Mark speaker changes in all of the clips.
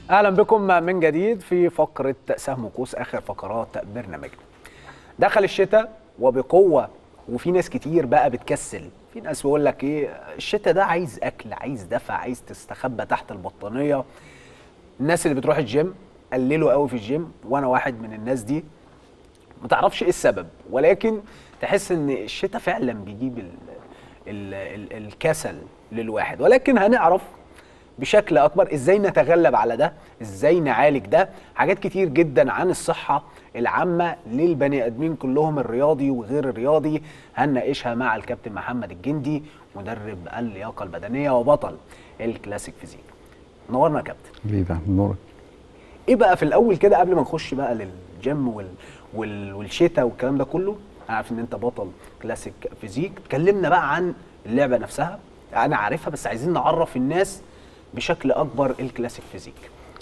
Speaker 1: اهلا بكم من جديد في فقره سهم وقوس اخر فقرات برنامجنا دخل الشتاء وبقوه وفي ناس كتير بقى بتكسل في ناس بيقول لك ايه الشتاء ده عايز اكل عايز دفع عايز تستخبى تحت البطانيه الناس اللي بتروح الجيم قللوا قوي في الجيم وانا واحد من الناس دي ما تعرفش ايه السبب ولكن تحس ان الشتاء فعلا بيجيب ال ال ال الكسل للواحد ولكن هنعرف بشكل اكبر ازاي نتغلب على ده ازاي نعالج ده حاجات كتير جدا عن الصحه العامه للبني ادمين كلهم الرياضي وغير الرياضي هنناقشها مع الكابتن محمد الجندي مدرب اللياقه البدنيه وبطل الكلاسيك فيزيك نورنا يا كابتن
Speaker 2: حبيبي نورك
Speaker 1: ايه بقى في الاول كده قبل ما نخش بقى للجيم وال... وال... والشتاء والكلام ده كله انا عارف ان انت بطل كلاسيك فيزيك اتكلمنا بقى عن اللعبه نفسها انا عارفها بس عايزين نعرف الناس بشكل اكبر الكلاسيك فيزيك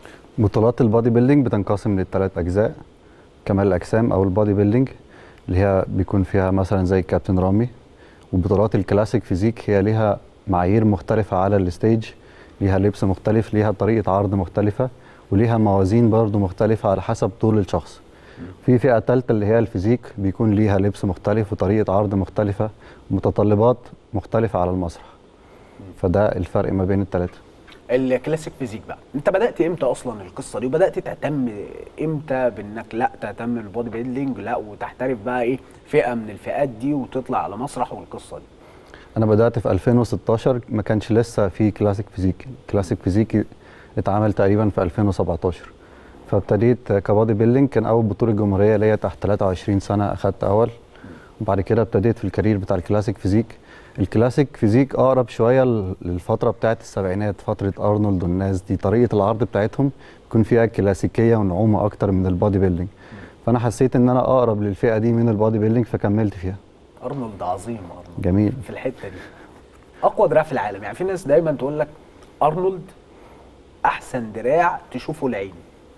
Speaker 2: بطولات البادي بيلدينج بتنقسم لثلاث اجزاء كمال الاجسام او البادي بيلدينج اللي هي بيكون فيها مثلا زي كابتن رامي وبطولات الكلاسيك فيزيك هي ليها معايير مختلفه على الستيج ليها لبس مختلف ليها طريقه عرض مختلفه وليها موازين برضو مختلفه على حسب طول الشخص في فئه ثالثه اللي هي الفيزيك بيكون ليها لبس مختلف وطريقه عرض مختلفه ومتطلبات مختلفه على المسرح فده الفرق ما بين الثلاثه
Speaker 1: الكلاسيك فيزيك بقى انت بدات امتى اصلا القصه دي وبدات تهتم امتى بانك لا تهتم بالبودي بيلدينج لا وتحترف بقى ايه فئه من الفئات دي وتطلع على مسرح والقصه دي
Speaker 2: انا بدات في 2016 ما كانش لسه في كلاسيك فيزيك كلاسيك فيزيك اتعمل تقريبا في 2017 فابتديت كبادي بيلدينج كان اول بطوله جمهوريه ليا تحت 23 سنه اخدت اول وبعد كده ابتديت في الكارير بتاع الكلاسيك فيزيك الكلاسيك فيزيك اقرب شويه للفتره بتاعه السبعينات فتره ارنولد والناس دي طريقه العرض بتاعتهم بيكون فيها كلاسيكيه ونعومه اكتر من البادي بيلدينج فانا حسيت ان انا اقرب للفئه دي من البادي بيلدينج فكملت فيها
Speaker 1: ارنولد عظيم ارنولد
Speaker 2: جميل
Speaker 1: في الحته دي اقوى دراع في العالم يعني في ناس دايما تقول لك ارنولد احسن دراع تشوفه العين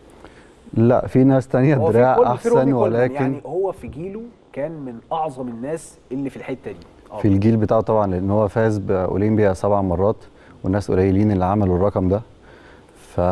Speaker 2: لا في ناس تانية
Speaker 1: هو في
Speaker 2: دراع
Speaker 1: كل- في
Speaker 2: احسن
Speaker 1: روني كولمان،
Speaker 2: ولكن
Speaker 1: يعني هو في جيله كان من اعظم الناس اللي في الحته دي آه.
Speaker 2: في الجيل بتاعه طبعا لان هو فاز باولمبيا سبع مرات والناس قليلين اللي عملوا الرقم ده ف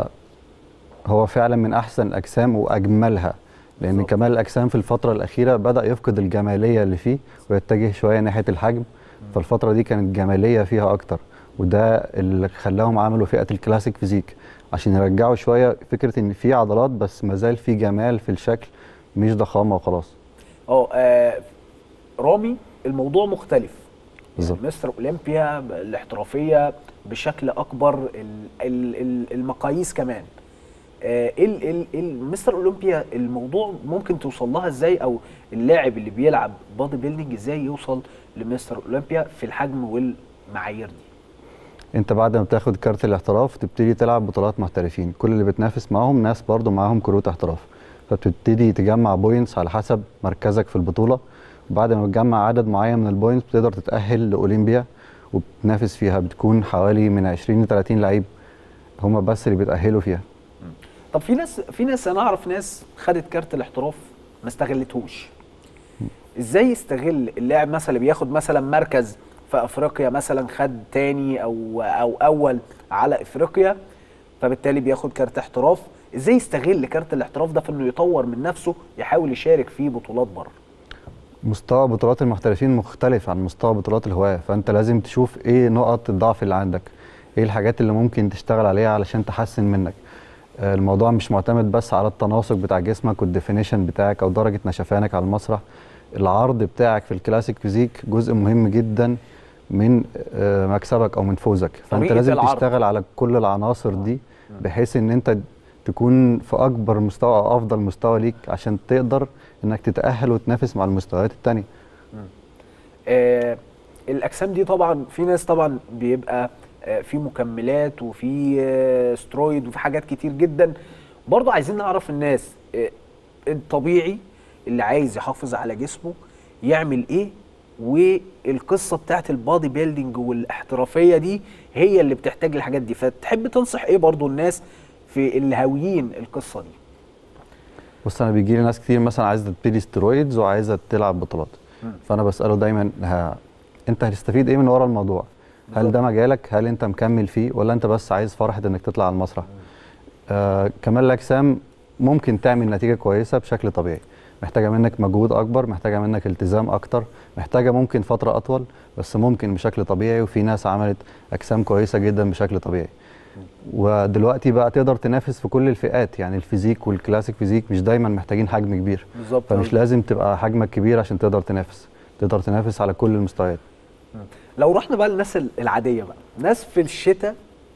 Speaker 2: هو فعلا من احسن الاجسام واجملها لان
Speaker 1: بالظبط.
Speaker 2: كمال الاجسام في الفتره الاخيره بدا يفقد الجماليه اللي فيه ويتجه شويه ناحيه الحجم فالفتره دي كانت جماليه فيها اكتر وده اللي خلاهم عملوا فئه الكلاسيك فيزيك عشان يرجعوا شويه فكره ان في عضلات بس مازال في جمال في الشكل مش ضخامه وخلاص
Speaker 1: اه آه، رامي الموضوع مختلف
Speaker 2: بالظبط.
Speaker 1: يعني مستر اولمبيا الاحترافيه بشكل اكبر ال- ال- ال- المقاييس كمان آه، ال ال ال مستر اولمبيا الموضوع ممكن توصل لها ازاي او اللاعب اللي بيلعب بادي بيلدينج ازاي يوصل لمستر اولمبيا في الحجم والمعايير دي
Speaker 2: انت بعد ما بتاخد كارت الاحتراف تبتدي تلعب بطولات محترفين كل اللي بتنافس معاهم ناس برضو معاهم كروت احتراف فبتبتدي تجمع بوينتس على حسب مركزك في البطوله وبعد ما بتجمع عدد معين من البوينتس بتقدر تتاهل لاولمبيا وبتنافس فيها بتكون حوالي من 20 ل 30 لعيب هم بس اللي بيتاهلوا فيها
Speaker 1: طب في ناس في ناس انا اعرف ناس خدت كارت الاحتراف ما استغلتهوش ازاي يستغل اللاعب مثلا اللي بياخد مثلا مركز في افريقيا مثلا خد تاني او او اول على افريقيا فبالتالي بياخد كارت احتراف ازاي يستغل كارت الاحتراف ده في انه يطور من نفسه يحاول يشارك في بطولات بره
Speaker 2: مستوى بطولات المحترفين مختلف عن مستوى بطولات الهواة فانت لازم تشوف ايه نقط الضعف اللي عندك ايه الحاجات اللي ممكن تشتغل عليها علشان تحسن منك آه، الموضوع مش معتمد بس على التناسق بتاع جسمك والديفينيشن بتاعك او درجة نشفانك على المسرح العرض بتاعك في الكلاسيك فيزيك جزء مهم جدا من آه، مكسبك او من فوزك فانت
Speaker 1: طريقة
Speaker 2: لازم
Speaker 1: العرض.
Speaker 2: تشتغل على كل العناصر دي بحيث ان انت تكون في اكبر مستوى او افضل مستوى ليك عشان تقدر انك تتاهل وتنافس مع المستويات التانية
Speaker 1: آه الاجسام دي طبعا في ناس طبعا بيبقى آه في مكملات وفي آه سترويد وفي حاجات كتير جدا برضه عايزين نعرف الناس آه الطبيعي اللي عايز يحافظ على جسمه يعمل ايه والقصه بتاعت البادي بيلدينج والاحترافيه دي هي اللي بتحتاج الحاجات دي فتحب تنصح ايه برضه الناس في اللي هاويين القصه دي
Speaker 2: بص انا بيجي لي ناس كتير مثلا عايزه تبتدي ستيرويدز وعايزه تلعب بطولات فانا بساله دايما ها انت هتستفيد ايه من ورا الموضوع هل ده مجالك هل انت مكمل فيه ولا انت بس عايز فرحه انك تطلع على المسرح آه كمال الاجسام ممكن تعمل نتيجه كويسه بشكل طبيعي محتاجه منك مجهود اكبر محتاجه منك التزام اكتر محتاجه ممكن فتره اطول بس ممكن بشكل طبيعي وفي ناس عملت اجسام كويسه جدا بشكل طبيعي ودلوقتي بقى تقدر تنافس في كل الفئات يعني الفيزيك والكلاسيك فيزيك مش دايما محتاجين حجم كبير
Speaker 1: بالظبط
Speaker 2: فمش لازم تبقى حجمك كبير عشان تقدر تنافس تقدر تنافس على كل المستويات
Speaker 1: لو رحنا بقى للناس العاديه بقى ناس في الشتاء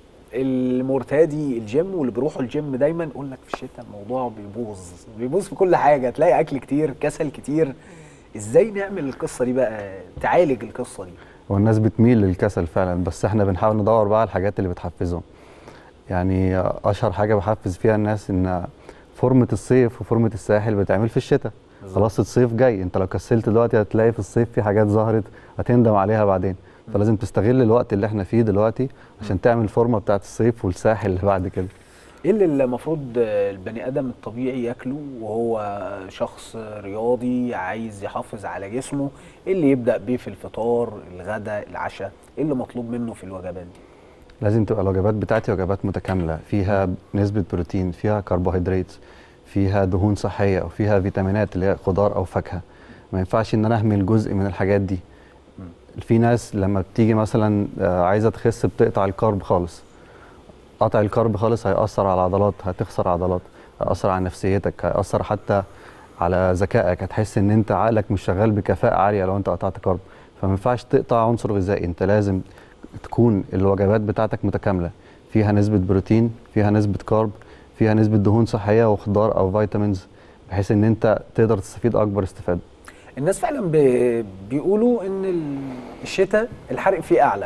Speaker 1: المرتادي الجيم واللي بيروحوا الجيم دايما يقول لك في الشتاء الموضوع بيبوظ بيبوظ في كل حاجه تلاقي اكل كتير كسل كتير ازاي نعمل القصه دي بقى تعالج القصه دي
Speaker 2: والناس بتميل للكسل فعلا بس احنا بنحاول ندور بقى على الحاجات اللي بتحفزهم يعني اشهر حاجه بحفز فيها الناس ان فورمه الصيف وفورمه الساحل بتعمل في الشتاء خلاص الصيف جاي انت لو كسلت دلوقتي هتلاقي في الصيف في حاجات ظهرت هتندم عليها بعدين فلازم تستغل الوقت اللي احنا فيه دلوقتي عشان تعمل الفورمه بتاعت الصيف والساحل اللي بعد كده
Speaker 1: ايه اللي المفروض البني ادم الطبيعي ياكله وهو شخص رياضي عايز يحافظ على جسمه ايه اللي يبدا بيه في الفطار الغداء العشاء ايه اللي مطلوب منه في الوجبات دي
Speaker 2: لازم تبقى الوجبات بتاعتي وجبات متكامله فيها نسبه بروتين فيها كربوهيدرات فيها دهون صحيه وفيها فيتامينات اللي هي خضار او فاكهه ما ينفعش ان انا اهمل جزء من الحاجات دي في ناس لما بتيجي مثلا عايزه تخس بتقطع الكارب خالص قطع الكارب خالص هيأثر على العضلات هتخسر عضلات هيأثر على نفسيتك هيأثر حتى على ذكائك هتحس ان انت عقلك مش شغال بكفاءة عالية لو انت قطعت كارب فما ينفعش تقطع عنصر غذائي انت لازم تكون الوجبات بتاعتك متكاملة فيها نسبة بروتين فيها نسبة كارب فيها نسبة دهون صحية وخضار او فيتامينز بحيث ان انت تقدر تستفيد اكبر استفادة
Speaker 1: الناس فعلا بي بيقولوا ان الشتاء الحرق فيه اعلى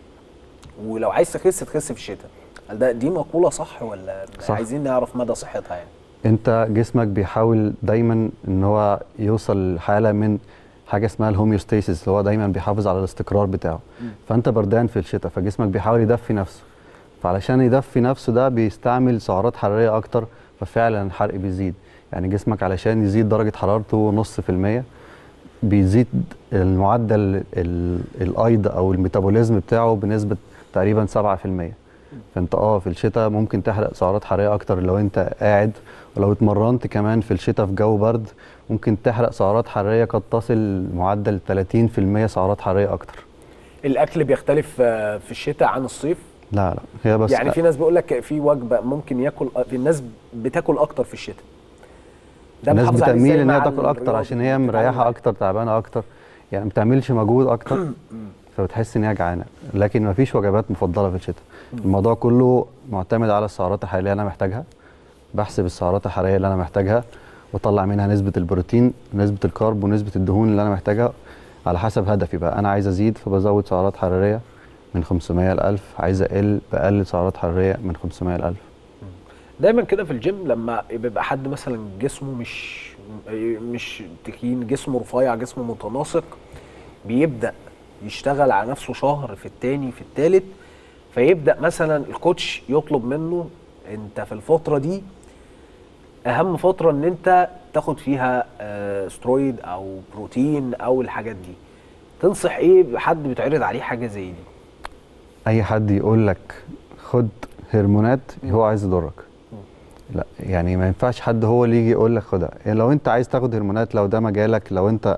Speaker 1: ولو عايز تخس تخس في الشتاء هل ده دي مقوله صح ولا
Speaker 2: صح.
Speaker 1: عايزين نعرف مدى صحتها يعني
Speaker 2: انت جسمك بيحاول دايما ان هو يوصل لحاله من حاجه اسمها الهوميوستاسيس اللي هو دايما بيحافظ على الاستقرار بتاعه
Speaker 1: م.
Speaker 2: فانت بردان في الشتاء فجسمك بيحاول يدفي نفسه فعلشان يدفي نفسه ده بيستعمل سعرات حراريه اكتر ففعلا الحرق بيزيد يعني جسمك علشان يزيد درجه حرارته نص في المية بيزيد المعدل الايض او الميتابوليزم بتاعه بنسبه تقريبا 7% فانت اه في الشتاء ممكن تحرق سعرات حراريه اكتر لو انت قاعد ولو اتمرنت كمان في الشتاء في جو برد ممكن تحرق سعرات حراريه قد تصل معدل 30% سعرات حراريه اكتر
Speaker 1: الاكل بيختلف في الشتاء عن الصيف
Speaker 2: لا لا هي بس
Speaker 1: يعني في ناس بيقول لك في وجبه ممكن ياكل في الناس بتاكل اكتر في الشتاء
Speaker 2: ده الناس بتميل ان هي تاكل اكتر عشان هي مريحه اكتر تعبانه اكتر يعني ما بتعملش مجهود اكتر فبتحس ان هي جعانه لكن ما فيش وجبات مفضله في الشتاء الموضوع كله معتمد على السعرات الحراريه اللي انا محتاجها بحسب السعرات الحراريه اللي انا محتاجها واطلع منها نسبه البروتين نسبه الكارب ونسبه الدهون اللي انا محتاجها على حسب هدفي بقى انا عايز ازيد فبزود سعرات حراريه من 500 ل 1000 عايز اقل بقلل سعرات حراريه من 500 ل 1000
Speaker 1: دايما كده في الجيم لما بيبقى حد مثلا جسمه مش مش تخين جسمه رفيع جسمه متناسق بيبدا يشتغل على نفسه شهر في التاني في التالت فيبدا مثلا الكوتش يطلب منه انت في الفتره دي اهم فتره ان انت تاخد فيها سترويد او بروتين او الحاجات دي تنصح ايه بحد بيتعرض عليه حاجه زي دي
Speaker 2: اي حد يقول لك خد هرمونات هو عايز يضرك لا يعني ما ينفعش حد هو اللي يجي يقول لك خدها يعني لو انت عايز تاخد هرمونات لو ده مجالك لو انت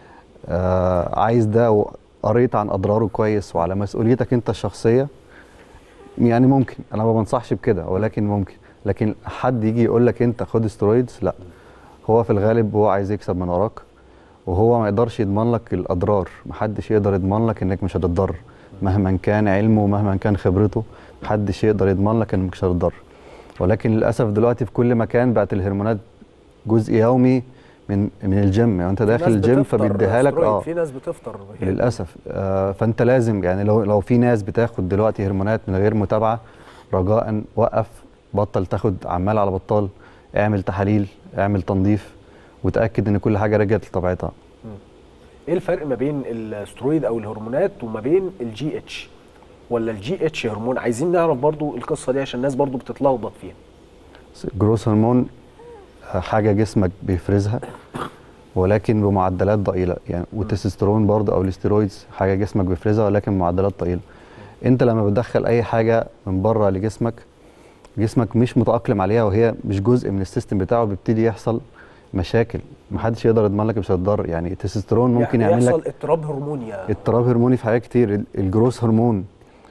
Speaker 2: آه عايز ده وقريت عن اضراره كويس وعلى مسؤوليتك انت الشخصيه يعني ممكن انا ما بنصحش بكده ولكن ممكن لكن حد يجي يقول لك انت خد سترويدز لا هو في الغالب هو عايز يكسب من وراك وهو ما يقدرش يضمن لك الاضرار محدش يقدر يضمن لك انك مش هتتضرر مهما كان علمه ومهما كان خبرته محدش يقدر يضمن لك انك مش هتتضرر ولكن للاسف دلوقتي في كل مكان بقت الهرمونات جزء يومي من من الجيم يعني انت داخل الجيم فبيديها لك
Speaker 1: اه في ناس بتفطر
Speaker 2: للاسف آه فانت لازم يعني لو لو في ناس بتاخد دلوقتي هرمونات من غير متابعه رجاء وقف بطل تاخد عمال على بطال اعمل تحاليل اعمل تنظيف وتاكد ان كل حاجه رجعت لطبيعتها
Speaker 1: ايه الفرق ما بين الاسترويد او الهرمونات وما بين الجي اتش ولا الجي اتش هرمون عايزين نعرف برضو القصه دي عشان الناس برضو بتتلخبط فيها
Speaker 2: جروس هرمون حاجه جسمك بيفرزها ولكن بمعدلات ضئيله يعني والتستوستيرون برضه او الاستيرويدز حاجه جسمك بيفرزها ولكن بمعدلات ضئيله انت لما بتدخل اي حاجه من بره لجسمك جسمك مش متاقلم عليها وهي مش جزء من السيستم بتاعه بيبتدي يحصل مشاكل محدش يقدر يضمن لك مش هتضر يعني التستوستيرون ممكن
Speaker 1: يعني
Speaker 2: يعمل
Speaker 1: يحصل
Speaker 2: لك
Speaker 1: اضطراب هرموني يا
Speaker 2: اضطراب هرموني في حاجات كتير ال- الجروث هرمون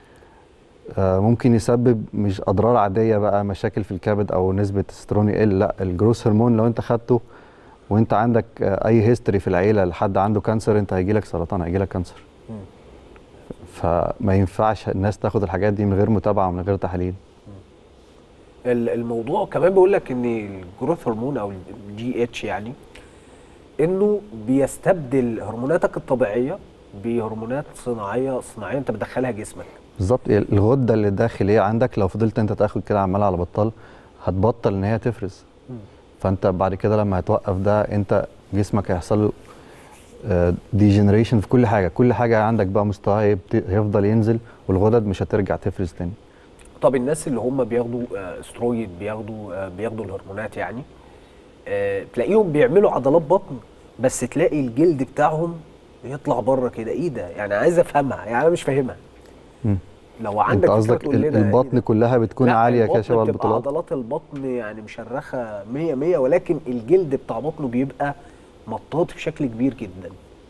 Speaker 2: آه، ممكن يسبب مش اضرار عاديه بقى مشاكل في الكبد او نسبه تستوستيرون يقل لا الجروث هرمون لو انت خدته وانت عندك آه، اي هيستوري في العيله لحد عنده كانسر انت هيجي لك سرطان هيجي لك كانسر
Speaker 1: مم.
Speaker 2: فما ينفعش الناس تاخد الحاجات دي من غير متابعه ومن غير تحاليل
Speaker 1: ال- الموضوع كمان بيقول لك ان الجروث هرمون او الجي اتش يعني انه بيستبدل هرموناتك الطبيعيه بهرمونات صناعيه صناعيه انت بتدخلها جسمك
Speaker 2: بالظبط الغده اللي داخليه عندك لو فضلت انت تاخد كده عمال على بطال هتبطل ان هي تفرز
Speaker 1: مم.
Speaker 2: فانت بعد كده لما هتوقف ده انت جسمك هيحصل له ديجنريشن في كل حاجه كل حاجه عندك بقى مستواها هيبت- هيفضل ينزل والغدد مش هترجع تفرز تاني
Speaker 1: طب الناس اللي هم بياخدوا آه، استرويد بياخدوا آه، بياخدوا الهرمونات يعني آه، تلاقيهم بيعملوا عضلات بطن بس تلاقي الجلد بتاعهم بيطلع بره كده ايه ده يعني عايز افهمها يعني انا مش فاهمها
Speaker 2: مم.
Speaker 1: لو عندك
Speaker 2: انت
Speaker 1: فكرة
Speaker 2: قصدك
Speaker 1: تقول
Speaker 2: ال-
Speaker 1: لنا إيه
Speaker 2: البطن
Speaker 1: ده؟
Speaker 2: كلها بتكون
Speaker 1: لا،
Speaker 2: عاليه
Speaker 1: البطن
Speaker 2: كده شبه
Speaker 1: بتبقى
Speaker 2: البطولات
Speaker 1: عضلات البطن يعني مشرخه 100 100 ولكن الجلد بتاع بطنه بيبقى مطاط بشكل كبير جدا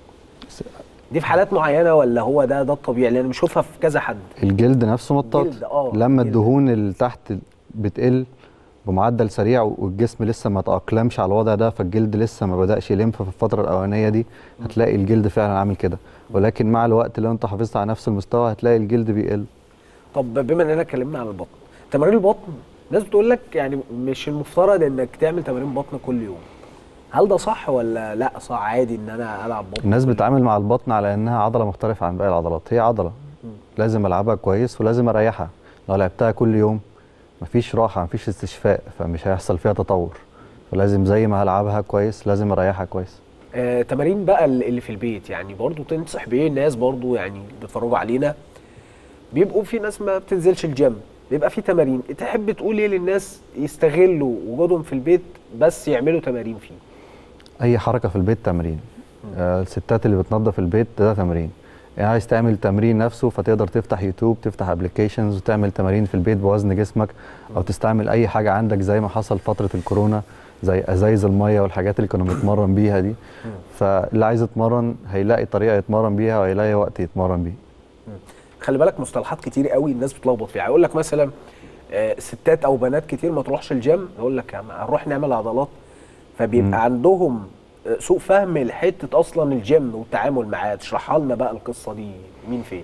Speaker 1: دي في حالات معينه ولا هو ده ده الطبيعي لان بشوفها في كذا حد
Speaker 2: الجلد نفسه مطاط
Speaker 1: الجلد، آه،
Speaker 2: لما
Speaker 1: الجلد.
Speaker 2: الدهون اللي تحت بتقل بمعدل سريع والجسم لسه ما تأقلمش على الوضع ده فالجلد لسه ما بدأش يلمف في الفترة الأولانية دي هتلاقي الجلد فعلا عامل كده ولكن مع الوقت لو انت حافظت على نفس المستوى هتلاقي الجلد بيقل
Speaker 1: طب بما اننا اتكلمنا عن البطن تمارين البطن الناس بتقول لك يعني مش المفترض انك تعمل تمارين بطن كل يوم هل ده صح ولا لا صح عادي ان انا العب بطن
Speaker 2: الناس
Speaker 1: كل يوم؟
Speaker 2: بتتعامل مع البطن على انها عضلة مختلفة عن باقي العضلات هي عضلة لازم العبها كويس ولازم اريحها لو لعبتها كل يوم مفيش راحة مفيش استشفاء فمش هيحصل فيها تطور فلازم زي ما هلعبها كويس لازم اريحها كويس
Speaker 1: آه، تمارين بقى ال- اللي في البيت يعني برضو تنصح بايه الناس برضو يعني بيتفرجوا علينا بيبقوا في ناس ما بتنزلش الجيم بيبقى في تمارين تحب تقول ايه للناس يستغلوا وجودهم في البيت بس يعملوا تمارين فيه
Speaker 2: اي حركه في البيت تمرين آه الستات اللي بتنظف البيت ده تمرين يعني عايز تعمل تمرين نفسه فتقدر تفتح يوتيوب تفتح ابلكيشنز وتعمل تمارين في البيت بوزن جسمك او تستعمل اي حاجه عندك زي ما حصل فتره الكورونا زي ازايز الميه والحاجات اللي كنا بنتمرن بيها دي فاللي عايز يتمرن هيلاقي طريقه يتمرن بيها وهيلاقي وقت يتمرن بيه
Speaker 1: خلي بالك مصطلحات كتير قوي الناس بتلخبط فيها يقول لك مثلا آه، ستات او بنات كتير ما تروحش الجيم يقول لك يا عم هنروح نعمل عضلات فبيبقى
Speaker 2: مم.
Speaker 1: عندهم آه، سوء فهم لحته اصلا الجيم والتعامل معاه تشرحها لنا بقى القصه دي مين فين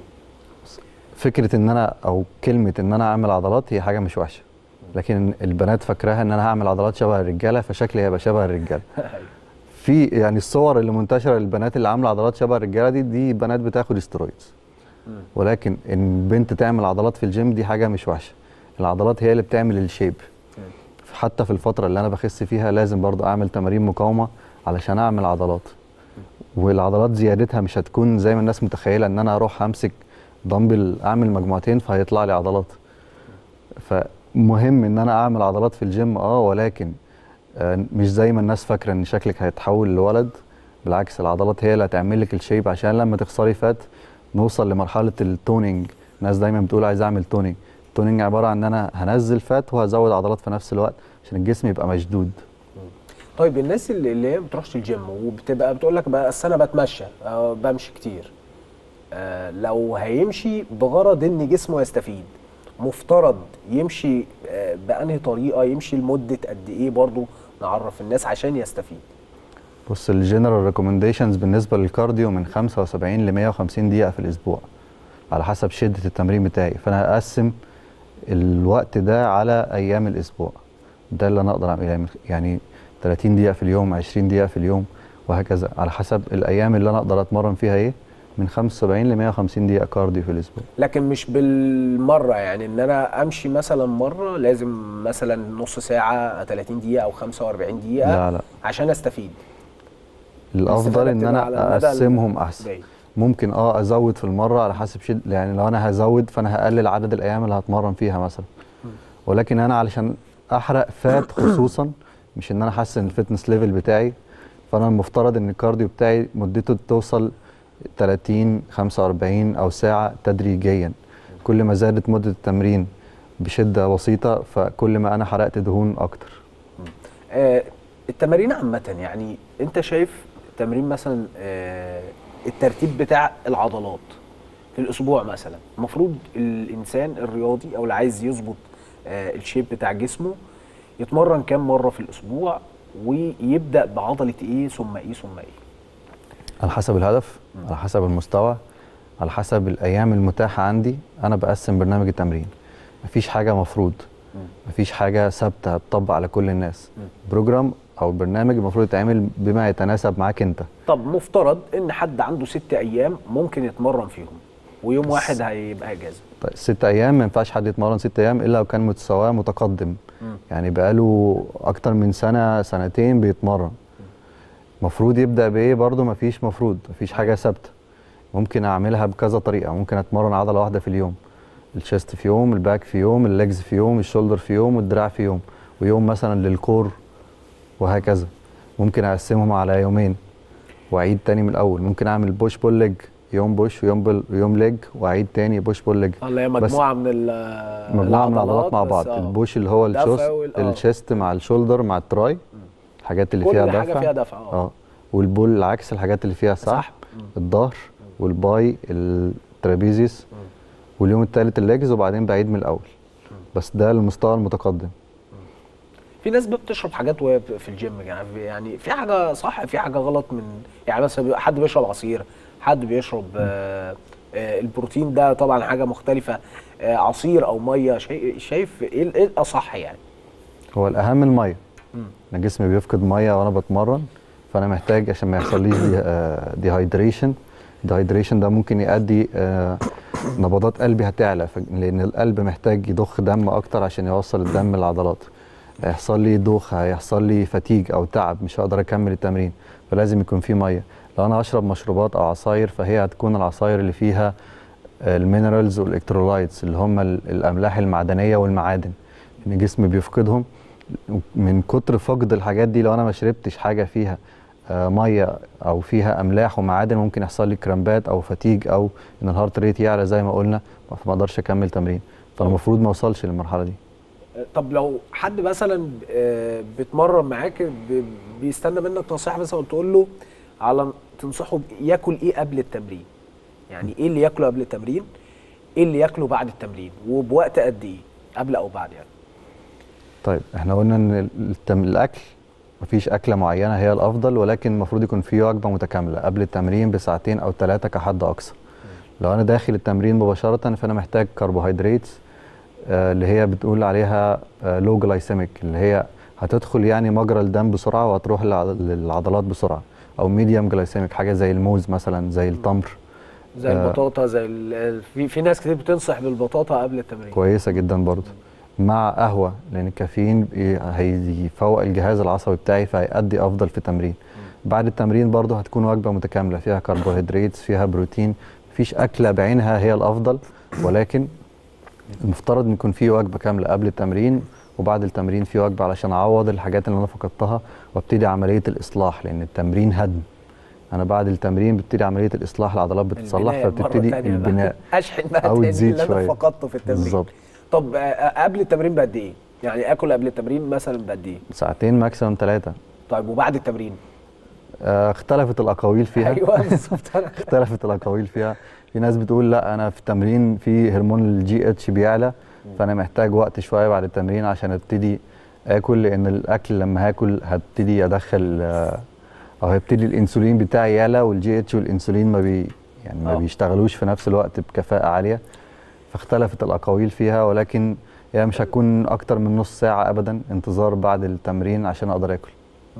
Speaker 2: فكره ان انا او كلمه ان انا اعمل عضلات هي حاجه مش وحشه لكن البنات فاكراها ان انا هعمل عضلات شبه الرجاله فشكلي هيبقى شبه الرجاله في يعني الصور اللي منتشره للبنات اللي عامله عضلات شبه الرجاله دي دي بنات بتاخد استرويدز ولكن ان بنت تعمل عضلات في الجيم دي حاجه مش وحشه العضلات هي اللي بتعمل الشيب حتى في الفتره اللي انا بخس فيها لازم برضو اعمل تمارين مقاومه علشان اعمل عضلات والعضلات زيادتها مش هتكون زي ما الناس متخيله ان انا اروح امسك دمبل اعمل مجموعتين فهيطلع لي عضلات فمهم ان انا اعمل عضلات في الجيم اه ولكن آه، مش زي ما الناس فاكره ان شكلك هيتحول لولد بالعكس العضلات هي اللي هتعمل لك الشيب عشان لما تخسري فات نوصل لمرحله التونينج الناس دايما بتقول عايز اعمل تونينج التونينج عباره عن ان انا هنزل فات وهزود عضلات في نفس الوقت عشان الجسم يبقى مشدود
Speaker 1: طيب الناس اللي, اللي هي ما بتروحش الجيم وبتبقى بتقول لك بقى أصل انا بتمشى أو بمشي كتير آه لو هيمشي بغرض ان جسمه يستفيد مفترض يمشي آه بانهي طريقه يمشي لمده قد ايه برضو نعرف الناس عشان يستفيد
Speaker 2: بص الجنرال ريكومنديشنز بالنسبه للكارديو من 75 ل 150 دقيقه في الاسبوع على حسب شده التمرين بتاعي فانا هقسم الوقت ده على ايام الاسبوع ده اللي انا اقدر اعمله يعني- يعني 30 دقيقه في اليوم 20 دقيقه في اليوم وهكذا على حسب الايام اللي انا اقدر اتمرن فيها ايه من 75 ل 150 دقيقه كارديو في الاسبوع
Speaker 1: لكن مش بالمره يعني ان انا امشي مثلا مره لازم مثلا نص ساعه 30 دقيقه او 45 دقيقه
Speaker 2: لا لا
Speaker 1: عشان استفيد
Speaker 2: الافضل ان
Speaker 1: الاستفادة بتبقى على
Speaker 2: انا
Speaker 1: المدى
Speaker 2: اقسمهم احسن
Speaker 1: البعيد.
Speaker 2: ممكن اه ازود في المره على حسب شد يعني لو انا هزود فانا هقلل عدد الايام اللي هتمرن فيها مثلا ولكن انا علشان احرق فات خصوصا مش ان انا احسن الفتنس ليفل بتاعي فانا المفترض ان الكارديو بتاعي مدته توصل 30 45 او ساعه تدريجيا كل ما زادت مده التمرين بشده بسيطه فكل ما انا حرقت دهون اكتر
Speaker 1: آه التمارين عامة يعني انت شايف تمرين مثلا آه الترتيب بتاع العضلات في الاسبوع مثلا المفروض الانسان الرياضي او اللي عايز يظبط آه الشيب بتاع جسمه يتمرن كام مرة في الاسبوع ويبدأ بعضلة ايه ثم ايه ثم ايه
Speaker 2: على حسب الهدف على حسب المستوى على حسب الايام المتاحه عندي انا بقسم برنامج التمرين مفيش حاجه مفروض مفيش حاجه ثابته تطبق على كل الناس بروجرام او برنامج المفروض يتعمل بما يتناسب معاك انت
Speaker 1: طب مفترض ان حد عنده ست ايام ممكن يتمرن فيهم ويوم واحد هيبقى اجازة
Speaker 2: طيب ست ايام ما ينفعش حد يتمرن ست ايام الا لو كان مستواه متقدم يعني بقاله اكتر من سنه سنتين بيتمرن المفروض يبدا بايه برضه مفيش مفروض مفيش حاجه ثابته ممكن اعملها بكذا طريقه ممكن اتمرن عضله واحده في اليوم الشيست في يوم الباك في يوم الليجز في يوم الشولدر في يوم والدراع في يوم ويوم مثلا للكور وهكذا ممكن اقسمهم على يومين واعيد تاني من الاول ممكن اعمل بوش بول ليج يوم بوش ويوم بول ويوم ليج واعيد تاني بوش بول ليج
Speaker 1: اللي هي
Speaker 2: بس
Speaker 1: مجموعة من ال-
Speaker 2: مجموعه من العضلات مع
Speaker 1: بس
Speaker 2: بعض
Speaker 1: آه.
Speaker 2: البوش اللي هو
Speaker 1: دفع
Speaker 2: الشوست
Speaker 1: وال- آه.
Speaker 2: الشيست مع الشولدر مع التراي الحاجات اللي
Speaker 1: كل
Speaker 2: فيها
Speaker 1: حاجة
Speaker 2: دفع
Speaker 1: فيها دفع، آه.
Speaker 2: اه والبول العكس الحاجات اللي فيها سحب
Speaker 1: سحب.
Speaker 2: الظهر والباي الترابيزيس واليوم الثالث الليجز وبعدين بعيد من الاول بس ده المستوى المتقدم
Speaker 1: في ناس بتشرب حاجات وهي في الجيم يعني يعني في حاجه صح في حاجه غلط من يعني مثلا بيبقى حد بيشرب عصير حد بيشرب آه آه البروتين ده طبعا حاجه مختلفه آه عصير او ميه شايف شايف ايه ال- ايه الاصح يعني
Speaker 2: هو الاهم الميه انا جسمي بيفقد ميه وانا بتمرن فانا محتاج عشان ما يحصليش دي ديهايدريشن الديهايدريشن ده ممكن يؤدي آه، نبضات قلبي هتعلى ف- لان القلب محتاج يضخ دم اكتر عشان يوصل الدم للعضلات هيحصل لي دوخه هيحصل لي فتيج او تعب مش هقدر اكمل التمرين فلازم يكون في ميه لو انا هشرب مشروبات او عصاير فهي هتكون العصاير اللي فيها المينرالز والالكترولايتس اللي هم ال- الاملاح المعدنيه والمعادن ان جسمي بيفقدهم من كتر فقد الحاجات دي لو انا ما شربتش حاجه فيها آه، ميه او فيها املاح ومعادن ممكن يحصل لي كرامبات او فتيج او ان الهارت ريت يعلى زي ما قلنا فما اقدرش اكمل تمرين فالمفروض ما اوصلش للمرحله دي
Speaker 1: آه، طب لو حد مثلا آه بيتمرن معاك ب- بيستنى منك نصيحه مثلا تقول له على تنصحه ب- ياكل ايه قبل التمرين يعني ايه اللي ياكله قبل التمرين ايه اللي ياكله بعد التمرين وبوقت قد ايه قبل او بعد يعني
Speaker 2: طيب احنا قلنا ان التم... الاكل مفيش اكله معينه هي الافضل ولكن المفروض يكون في وجبه متكامله قبل التمرين بساعتين او ثلاثه كحد اقصى لو انا داخل التمرين مباشره فانا محتاج كربوهيدرات آه اللي هي بتقول عليها لو جلايسيميك اللي هي هتدخل يعني مجرى الدم بسرعه وهتروح للع- للعضلات بسرعه او ميديوم جلايسيميك حاجه زي الموز مثلا زي التمر
Speaker 1: زي
Speaker 2: آه.
Speaker 1: البطاطا زي ال- ال- في في ناس كتير بتنصح بالبطاطا قبل التمرين
Speaker 2: كويسه جدا برضه مع قهوه لان الكافيين بي- هيفوق الجهاز العصبي بتاعي فهيأدي افضل في التمرين بعد التمرين برضه هتكون وجبه متكامله فيها كربوهيدرات فيها بروتين مفيش اكله بعينها هي الافضل ولكن المفترض ان يكون في وجبه كامله قبل التمرين وبعد التمرين في وجبه علشان اعوض الحاجات اللي انا فقدتها وابتدي عمليه الاصلاح لان التمرين هدم انا بعد التمرين ببتدي عمليه الاصلاح العضلات بتصلح
Speaker 1: البناء مرة
Speaker 2: فبتبتدي
Speaker 1: تانية بقى.
Speaker 2: البناء
Speaker 1: اشحن بقى
Speaker 2: أو
Speaker 1: تاني
Speaker 2: تزيد
Speaker 1: اللي انا
Speaker 2: شوية.
Speaker 1: فقدته في التمرين
Speaker 2: بالظبط
Speaker 1: طب آه، قبل التمرين بقد ايه يعني اكل قبل التمرين مثلا بقد ايه
Speaker 2: ساعتين ماكسيموم ثلاثه
Speaker 1: طيب وبعد التمرين
Speaker 2: آه، اختلفت الاقاويل فيها
Speaker 1: ايوه بالظبط أنا-
Speaker 2: اختلفت الاقاويل فيها في ناس بتقول لا انا في التمرين في هرمون الجي اتش بيعلى فانا محتاج وقت شويه بعد التمرين عشان ابتدي اكل لان الاكل لما هاكل هبتدي ادخل آه، او هيبتدي الانسولين بتاعي يعلى والجي اتش والانسولين ما بي يعني ما
Speaker 1: آه.
Speaker 2: بيشتغلوش في نفس الوقت بكفاءه عاليه فاختلفت الاقاويل فيها ولكن هي مش هتكون اكتر من نص ساعه ابدا انتظار بعد التمرين عشان اقدر اكل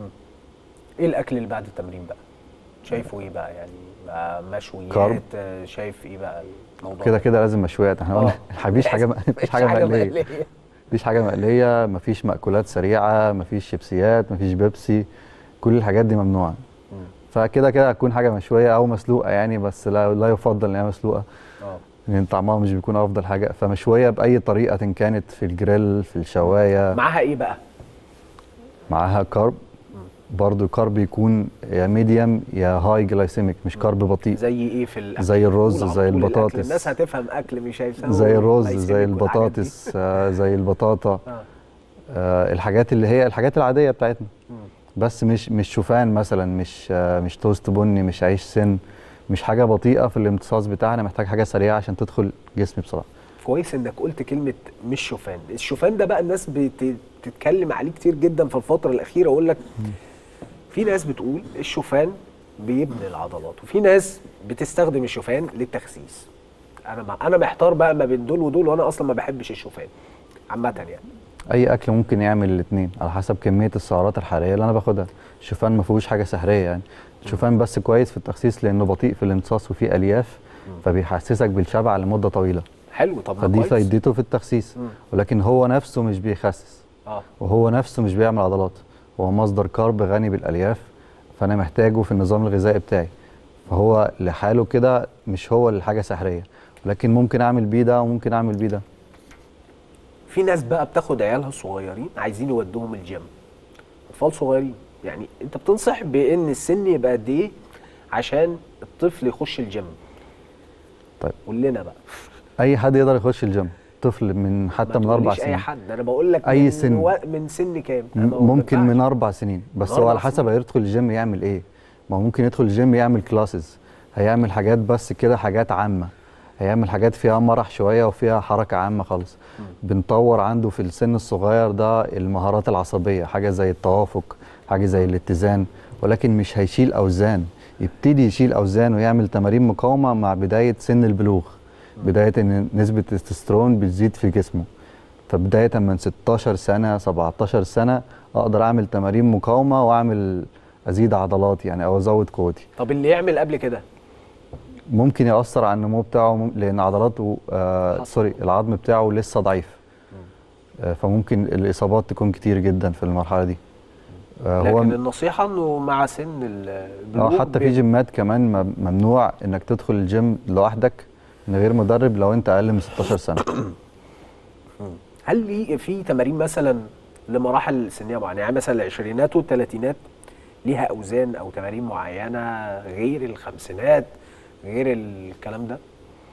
Speaker 1: ايه الاكل اللي بعد التمرين بقى شايفه ايه بقى يعني آه، مشويات
Speaker 2: كارب.
Speaker 1: آه، شايف ايه بقى الموضوع
Speaker 2: كده
Speaker 1: ده؟
Speaker 2: كده لازم مشويات احنا قلنا
Speaker 1: آه.
Speaker 2: مفيش حاجه مفيش حاجه مقليه
Speaker 1: مقليه
Speaker 2: مفيش حاجه مقليه مفيش مأكولات سريعه مفيش شيبسيات مفيش بيبسي كل الحاجات دي ممنوعه فكده كده هتكون حاجه مشويه او مسلوقه يعني بس لا, لا يفضل ان هي مسلوقه
Speaker 1: اه
Speaker 2: لان طعمها مش بيكون افضل حاجه فمشويه باي طريقه إن كانت في الجريل في الشوايه
Speaker 1: معاها ايه بقى
Speaker 2: معاها كارب برضو كارب يكون يا ميديم يا هاي جلايسيميك مش كارب بطيء
Speaker 1: زي ايه في الاكل
Speaker 2: زي الرز،
Speaker 1: قول على
Speaker 2: زي
Speaker 1: طول الأكل.
Speaker 2: البطاطس.
Speaker 1: الناس هتفهم اكل مش هيفهموا
Speaker 2: زي الرز
Speaker 1: glycemic
Speaker 2: زي
Speaker 1: والحاجات دي.
Speaker 2: البطاطس آه، زي البطاطا
Speaker 1: آه.
Speaker 2: آه، الحاجات اللي هي الحاجات العاديه بتاعتنا
Speaker 1: مم.
Speaker 2: بس مش مش شوفان مثلا مش آه، مش توست بني مش عيش سن مش حاجه بطيئه في الامتصاص بتاعنا محتاج حاجه سريعه عشان تدخل جسمي بسرعه
Speaker 1: كويس انك قلت كلمه مش شوفان الشوفان ده بقى الناس بت- بتتكلم عليه كتير جدا في الفتره الاخيره اقول لك في ناس بتقول الشوفان بيبني العضلات وفي ناس بتستخدم الشوفان للتخسيس انا مع انا محتار بقى ما بين دول ودول وانا اصلا ما بحبش الشوفان عامه يعني
Speaker 2: اي اكل ممكن يعمل الاثنين على حسب كميه السعرات الحراريه اللي انا باخدها الشوفان ما فيهوش حاجه سحريه يعني الشوفان بس كويس في التخسيس لانه بطيء في الامتصاص وفيه الياف فبيحسسك بالشبع لمده طويله
Speaker 1: حلو طب ما
Speaker 2: فدي
Speaker 1: كويس.
Speaker 2: فايدته في التخسيس
Speaker 1: مم.
Speaker 2: ولكن هو نفسه مش بيخسس
Speaker 1: اه
Speaker 2: وهو نفسه مش بيعمل عضلات هو مصدر كارب غني بالالياف فانا محتاجه في النظام الغذائي بتاعي فهو لحاله كده مش هو الحاجه سحريه ولكن ممكن اعمل بيه ده وممكن اعمل بيه ده
Speaker 1: في ناس بقى بتاخد عيالها الصغيرين عايزين يودوهم الجيم اطفال صغيرين يعني انت بتنصح بان السن يبقى قد ايه عشان الطفل يخش الجيم
Speaker 2: طيب.
Speaker 1: قول لنا بقى
Speaker 2: اي حد يقدر يخش الجيم طفل من
Speaker 1: ما
Speaker 2: حتى من اربع
Speaker 1: تقوليش اي
Speaker 2: سنين
Speaker 1: حد انا بقول لك
Speaker 2: أي
Speaker 1: من
Speaker 2: سن.
Speaker 1: و... من سن كام أنا ما
Speaker 2: ممكن من
Speaker 1: ينفعش.
Speaker 2: اربع سنين بس
Speaker 1: من
Speaker 2: هو
Speaker 1: أربع
Speaker 2: على حسب هيدخل الجيم يعمل ايه ما هو ممكن يدخل الجيم يعمل كلاسز هيعمل حاجات بس كده حاجات عامه هيعمل حاجات فيها مرح شويه وفيها حركه عامه خالص بنطور عنده في السن الصغير ده المهارات العصبيه حاجه زي التوافق حاجه زي الاتزان ولكن مش هيشيل اوزان يبتدي يشيل اوزان ويعمل تمارين مقاومه مع بدايه سن البلوغ بدايه ان نسبه التستوستيرون بتزيد في جسمه فبدايه من 16 سنه 17 سنه اقدر اعمل تمارين مقاومه واعمل ازيد عضلات يعني او ازود قوتي
Speaker 1: طب اللي يعمل قبل كده
Speaker 2: ممكن ياثر على النمو بتاعه مم- لان عضلاته آه
Speaker 1: حصل.
Speaker 2: سوري العظم بتاعه لسه ضعيف آه فممكن الاصابات تكون كتير جدا في المرحله دي آه
Speaker 1: لكن
Speaker 2: هو
Speaker 1: النصيحه انه مع سن ال- البلوغ
Speaker 2: اه حتى في
Speaker 1: بي-
Speaker 2: جيمات كمان مم- ممنوع انك تدخل الجيم لوحدك من غير مدرب لو انت اقل من 16 سنه
Speaker 1: هل لي في تمارين مثلا لمراحل سنيه معينه يعني مثلا العشرينات والثلاثينات ليها اوزان او تمارين معينه غير الخمسينات غير الكلام ده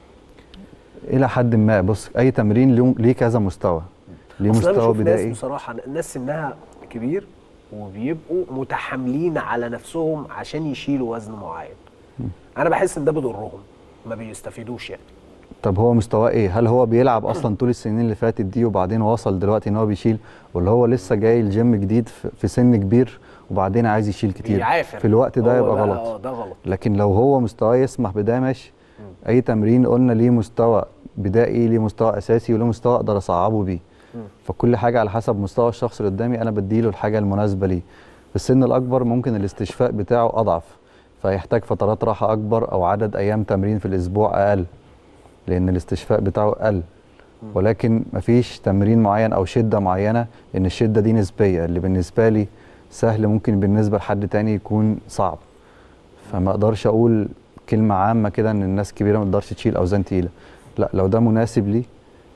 Speaker 2: الى حد ما بص اي تمرين له- ليه كذا مستوى ليه
Speaker 1: أصل أنا
Speaker 2: مستوى
Speaker 1: بشوف ناس
Speaker 2: بدائي
Speaker 1: بصراحه الناس سنها كبير وبيبقوا متحاملين على نفسهم عشان يشيلوا وزن معين انا بحس ان ده بيضرهم ما بيستفيدوش يعني
Speaker 2: طب هو مستواه ايه هل هو بيلعب اصلا طول السنين اللي فاتت دي وبعدين وصل دلوقتي ان هو بيشيل ولا هو لسه جاي الجيم جديد في في سن كبير وبعدين عايز يشيل كتير
Speaker 1: بيعافر
Speaker 2: في الوقت ده
Speaker 1: هو
Speaker 2: يبقى
Speaker 1: بقى-
Speaker 2: غلط
Speaker 1: اه ده غلط
Speaker 2: لكن لو هو مستواه يسمح بده ماشي اي تمرين قلنا ليه مستوى بدائي ليه مستوى اساسي وليه مستوى اقدر اصعبه بيه فكل حاجه على حسب مستوى الشخص اللي قدامي انا بديله الحاجه المناسبه ليه في السن الاكبر ممكن الاستشفاء بتاعه اضعف فيحتاج فترات راحه اكبر او عدد ايام تمرين في الاسبوع اقل لان الاستشفاء بتاعه قل ولكن مفيش تمرين معين او شده معينه لان الشده دي نسبيه اللي بالنسبه لي سهل ممكن بالنسبه لحد تاني يكون صعب فما اقدرش اقول كلمه عامه كده ان الناس كبيره ما تقدرش تشيل اوزان تقيله لا لو ده مناسب ليه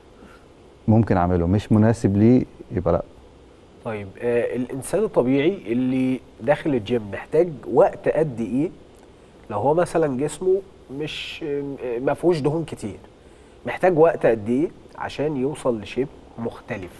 Speaker 2: ممكن اعمله مش مناسب ليه يبقى لا
Speaker 1: طيب آه الانسان الطبيعي اللي داخل الجيم محتاج وقت قد ايه لو هو مثلا جسمه مش آه، ما فيهوش دهون كتير محتاج وقت قد ايه عشان يوصل لشيب مختلف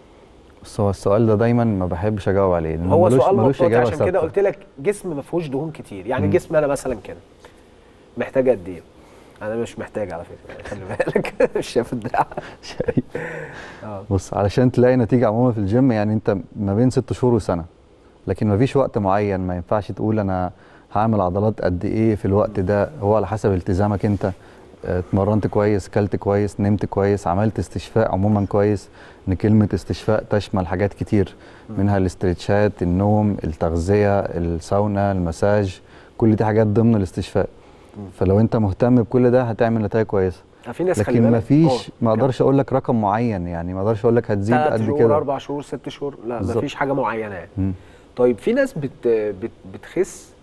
Speaker 2: بس هو السؤال ده دايما ما بحبش اجاوب عليه لأنه
Speaker 1: هو
Speaker 2: ملوش-
Speaker 1: سؤال
Speaker 2: ملوش
Speaker 1: مطاطي
Speaker 2: إجابة
Speaker 1: عشان كده
Speaker 2: ثابتة.
Speaker 1: قلت لك جسم ما فيهوش دهون كتير يعني
Speaker 2: مم.
Speaker 1: جسم انا مثلا كده محتاج قد ايه انا مش محتاج على فكره يعني خلي بالك مش شايف الدراع
Speaker 2: شايف.
Speaker 1: اه
Speaker 2: بص علشان تلاقي نتيجه عموما في الجيم يعني انت ما بين ست شهور وسنه لكن ما فيش وقت معين ما ينفعش تقول انا هعمل عضلات قد ايه في الوقت ده هو على حسب التزامك انت اه، اتمرنت كويس كلت كويس نمت كويس عملت استشفاء عموما كويس ان كلمه استشفاء تشمل حاجات كتير منها الاسترتشات النوم التغذيه الساونا المساج كل دي حاجات ضمن الاستشفاء فلو انت مهتم بكل ده هتعمل نتائج كويسه
Speaker 1: في ناس خلي
Speaker 2: لكن ما
Speaker 1: بالك
Speaker 2: فيش
Speaker 1: آه،
Speaker 2: ما اقدرش اقول لك رقم معين يعني ما اقدرش اقول لك هتزيد
Speaker 1: تلات
Speaker 2: قد
Speaker 1: شهور
Speaker 2: كده
Speaker 1: اربع شهور ست شهور لا
Speaker 2: بالظبط.
Speaker 1: مفيش حاجه معينه يعني
Speaker 2: مم.
Speaker 1: طيب في ناس بت بت بتخس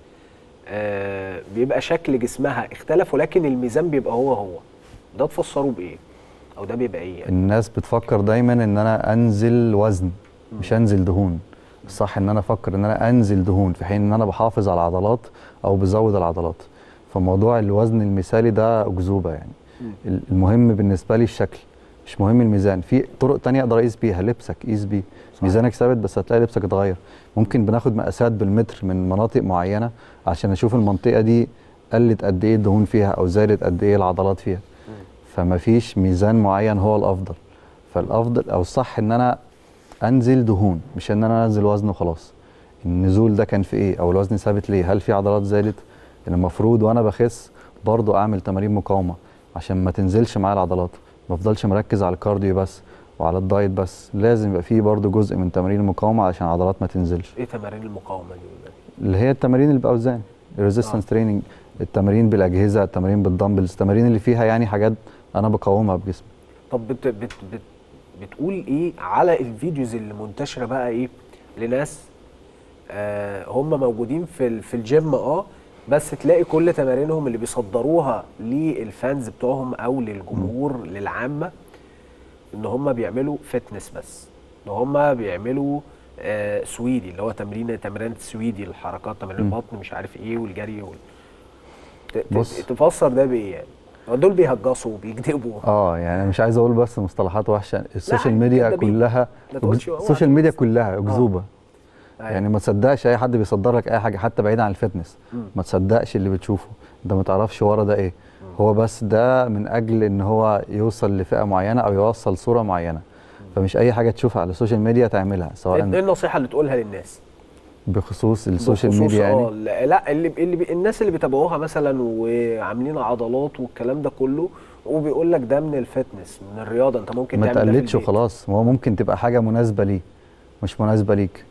Speaker 1: آه بيبقى شكل جسمها اختلف ولكن الميزان بيبقى هو هو ده تفسره بايه او ده بيبقى ايه يعني
Speaker 2: الناس بتفكر دايما ان انا انزل وزن مش انزل دهون الصح ان انا افكر ان انا انزل دهون في حين ان انا بحافظ على العضلات او بزود العضلات فموضوع الوزن المثالي ده اكذوبه يعني ال- المهم بالنسبه لي الشكل مش مهم الميزان في طرق تانية اقدر اقيس بيها لبسك قيس بيه ميزانك ثابت بس هتلاقي لبسك اتغير ممكن بناخد مقاسات بالمتر من مناطق معينه عشان اشوف المنطقه دي قلت قد ايه الدهون فيها او زادت قد ايه العضلات فيها فما فيش ميزان معين هو الافضل فالافضل او الصح ان انا انزل دهون مش ان انا انزل وزن وخلاص النزول ده كان في ايه او الوزن ثابت ليه هل في عضلات زادت لان المفروض وانا بخس برضو اعمل تمارين مقاومه عشان ما تنزلش معايا العضلات ما افضلش مركز على الكارديو بس وعلى الدايت بس لازم يبقى فيه برضو جزء من تمارين المقاومه عشان العضلات ما تنزلش
Speaker 1: ايه تمارين المقاومه دي
Speaker 2: اللي هي التمارين اللي باوزان الريزيستنس تريننج التمارين بالاجهزه التمارين بالدمبلز التمارين اللي فيها يعني حاجات انا بقاومها بجسمي
Speaker 1: طب بت بت بت بتقول ايه على الفيديوز اللي منتشره بقى ايه لناس آه هم موجودين في ال- في الجيم اه بس تلاقي كل تمارينهم اللي بيصدروها للفانز بتوعهم او للجمهور للعامه ان هم بيعملوا فتنس بس ان هم بيعملوا آه سويدي اللي هو تمرين تمرين سويدي الحركات تمارين
Speaker 2: مم.
Speaker 1: البطن مش عارف ايه والجري وال... ت- ت-
Speaker 2: بص.
Speaker 1: تفسر ده بايه يعني هو دول بيهجصوا وبيكذبوا
Speaker 2: اه يعني انا مش عايز اقول بس مصطلحات وحشه السوشيال
Speaker 1: عادي،
Speaker 2: ميديا
Speaker 1: ده بي-
Speaker 2: كلها
Speaker 1: ما تقولش هو
Speaker 2: السوشيال ميديا كلها اكذوبه
Speaker 1: أيوة.
Speaker 2: يعني ما تصدقش اي حد بيصدر لك اي حاجه حتى بعيد عن الفتنس
Speaker 1: مم.
Speaker 2: ما تصدقش اللي بتشوفه انت ما تعرفش ورا ده ايه هو بس ده من اجل ان هو يوصل لفئه معينه او يوصل صوره معينه فمش اي حاجه تشوفها على السوشيال ميديا تعملها
Speaker 1: ايه
Speaker 2: سواء
Speaker 1: النصيحه اللي تقولها للناس
Speaker 2: بخصوص السوشيال
Speaker 1: بخصوص
Speaker 2: ميديا
Speaker 1: اه
Speaker 2: يعني
Speaker 1: لا اللي اللي بي الناس اللي بيتابعوها مثلا وعاملين عضلات والكلام ده كله وبيقول لك ده من الفتنس من الرياضه انت ممكن
Speaker 2: ما
Speaker 1: تعمل ده في
Speaker 2: تقلدش
Speaker 1: البيت.
Speaker 2: وخلاص هو ممكن تبقى حاجه مناسبه ليه مش مناسبه ليك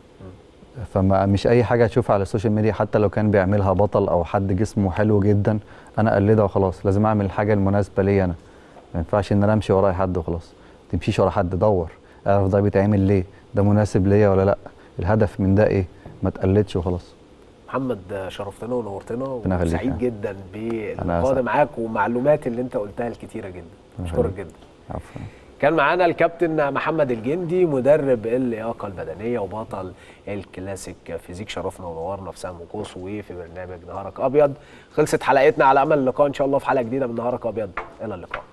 Speaker 2: فما مش اي حاجه تشوفها على السوشيال ميديا حتى لو كان بيعملها بطل او حد جسمه حلو جدا انا اقلدها وخلاص لازم اعمل الحاجه المناسبه ليا انا ما ينفعش ان انا امشي ورا اي حد وخلاص ما تمشيش ورا حد دور اعرف ده بيتعمل ليه ده مناسب ليا ولا لا الهدف من ده ايه ما تقلدش وخلاص
Speaker 1: محمد شرفتنا ونورتنا
Speaker 2: ربنا يخليك
Speaker 1: وسعيد
Speaker 2: يا.
Speaker 1: جدا
Speaker 2: أنا
Speaker 1: باللقاء ده
Speaker 2: أسعد.
Speaker 1: معاك والمعلومات اللي انت قلتها الكتيره جدا اشكرك
Speaker 2: يخليك.
Speaker 1: جدا
Speaker 2: عفوا
Speaker 1: كان معانا الكابتن محمد الجندي مدرب اللياقه البدنيه وبطل الكلاسيك فيزيك شرفنا ونورنا في سهم وقوس وفي برنامج نهارك ابيض خلصت حلقتنا على امل اللقاء ان شاء الله في حلقه جديده من نهارك ابيض الى اللقاء